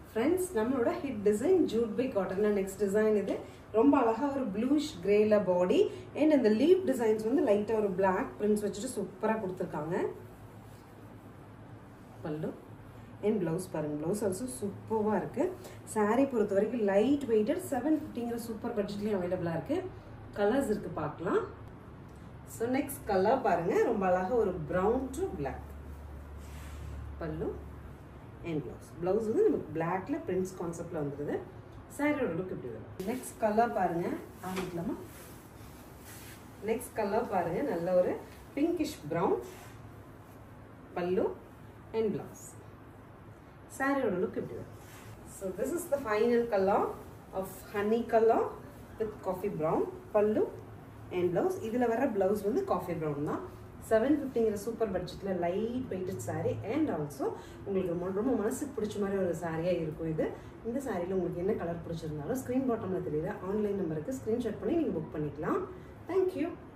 friends நம்மளோட hit design jute by cotton next design இது ரொம்ப அழகா ஒரு ப்ளூஷ் கிரேல பாடி அண்ட் அந்த லீப் டிசைன்ஸ் வந்து லைட்டா ஒரு பிளாக் பிரிண்ட்ஸ் வச்சுட்டு சூப்பரா கொடுத்துருக்காங்க பல்லு அண்ட் ப்ளவுஸ் பாருங்க ப்ளவுஸ் ஆல்சோ சூப்பராக இருக்கு saree பொறுத்த வரைக்கும் லைட் வெயிட்டட் செவன் ஃபிஃப்டிங்கிற சூப்பர் பட்ஜெட்லேயும் அவைலபிளாக இருக்கு கலர்ஸ் இருக்கு பார்க்கலாம் ஸோ நெக்ஸ்ட் கலர் பாருங்க ரொம்ப அழகா ஒரு brown to black pallu and blouse blouse வந்து நமக்கு பிளாக்ல பிரிண்ட்ஸ் கான்செப்ட்ல வந்துருது சாரியோட லுக் இப்படி வரும் நெக்ஸ்ட் கலர் பாருங்க ஆரம்பிக்கலாமா நெக்ஸ்ட் கலர் பாருங்க நல்ல ஒரு pinkish brown pallu and blouse சாரியோட லுக் இப்படி வரும் so this is the final colour of honey colour with coffee brown pallu and blouse இதில் வர ப்ளவுஸ் வந்து காஃபி ப்ரௌன் தான் செவன் ஃபிஃப்டிங்கிற சூப்பர் பட்ஜெட்டில் light weighted saree and also உங்களுக்கு ரொம்ப ரொம்ப மனசுக்கு பிடிச்ச மாதிரி ஒரு சாரியாக இருக்கும் இது இந்த சாரியில் உங்களுக்கு என்ன கலர் பிடிச்சிருந்தாலும் ஸ்க்ரீன் பாட்டமில் தெரியுற ஆன்லைன் நம்பருக்கு ஸ்க்ரீன்ஷாட் பண்ணி நீங்கள் புக் பண்ணிக்கலாம் தேங்க்யூ